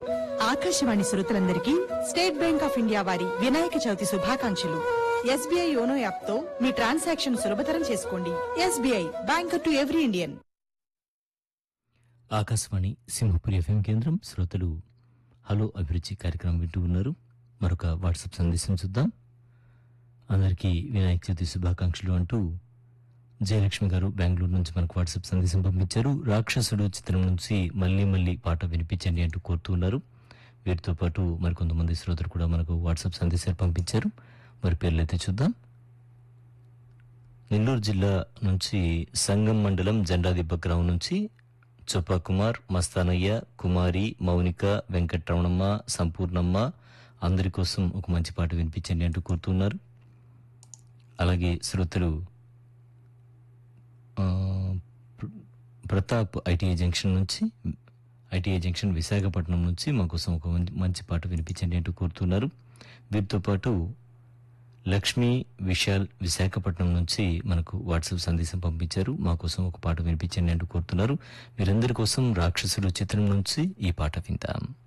ఆకాశవాణి శ్రోతలందరికీ state bank of India వారి వినాయక చవితి శుభాకాంక్షలు ఎస్బీఐ యోనో యాప్ తో మీ ట్రాన్సాక్షన్ సులభతరం చేసుకోండి SBI banker to every Indian Akashvani Simhapuri FM కేంద్రం శ్రోతలు హలో అభిరుచి కార్యక్రమం వింటూ ఉన్నారు మరొక వాట్సాప్ సందేశం చూద్దాం అందరికీ వినాయక చవితి శుభాకాంక్షలు అంటూ జయలక్ష్మి గారు బెంగళూరు నుంచి మనకు వాట్సాప్ సందేశం పంపించారు రాక్షసుడు చిత్రం నుంచి మళ్ళీ మళ్ళీ పాట వినిపించండి అంటూ కోరుతూ ఉన్నారు వీరితో పాటు మరికొంతమంది శ్రోతలు కూడా మనకు వాట్సాప్ సందేశాలు పంపించారు మరి పేర్లు అయితే చూద్దాం నెల్లూరు జిల్లా నుంచి సంగం మండలం జెండాదిబ్బ గ్రామం నుంచి చొప్పా కుమార్ మస్తానయ్య కుమారి మౌనిక వెంకట్రమణమ్మ సంపూర్ణమ్మ అందరి కోసం ఒక మంచి పాట వినిపించండి అంటూ కోరుతున్నారు అలాగే శ్రోతలు ఆ, ప్ర- ప్రతాప్ ఐటీఐ జంక్షన్ నుంచి ఐటీఐ జంక్షన్ విశాఖపట్నం నుంచి మా కోసం ఒక మంచి- మంచి పాట వినిపించండి అంటూ కోరుతున్నారు వీరితో పాటు లక్ష్మి విశాల్ విశాఖపట్నం నుంచి మనకు వాట్సాప్ సందేశం పంపించారు మా కోసం ఒక పాట వినిపించండి అంటూ కోరుతున్నారు వీరందరి కోసం రాక్షసుడు చిత్రం నుంచి ఈ పాట విందాం